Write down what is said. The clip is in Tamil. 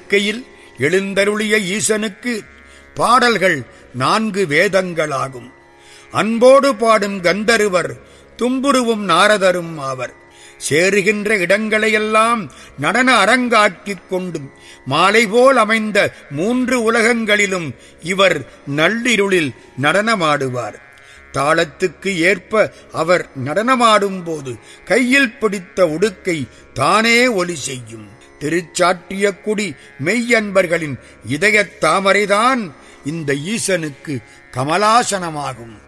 இருக்கையில் எழுந்தருளிய ஈசனுக்கு பாடல்கள் நான்கு வேதங்களாகும் அன்போடு பாடும் கந்தருவர் தும்புருவும் நாரதரும் ஆவர் சேருகின்ற இடங்களையெல்லாம் நடன அரங்காக்கிக் கொண்டும் மாலை போல் அமைந்த மூன்று உலகங்களிலும் இவர் நள்ளிருளில் நடனமாடுவார் தாளத்துக்கு ஏற்ப அவர் நடனமாடும் போது கையில் பிடித்த உடுக்கை தானே ஒலி செய்யும் திருச்சாற்றிய குடி மெய்யன்பர்களின் இதயத் தாமரைதான் இந்த ஈசனுக்கு கமலாசனமாகும்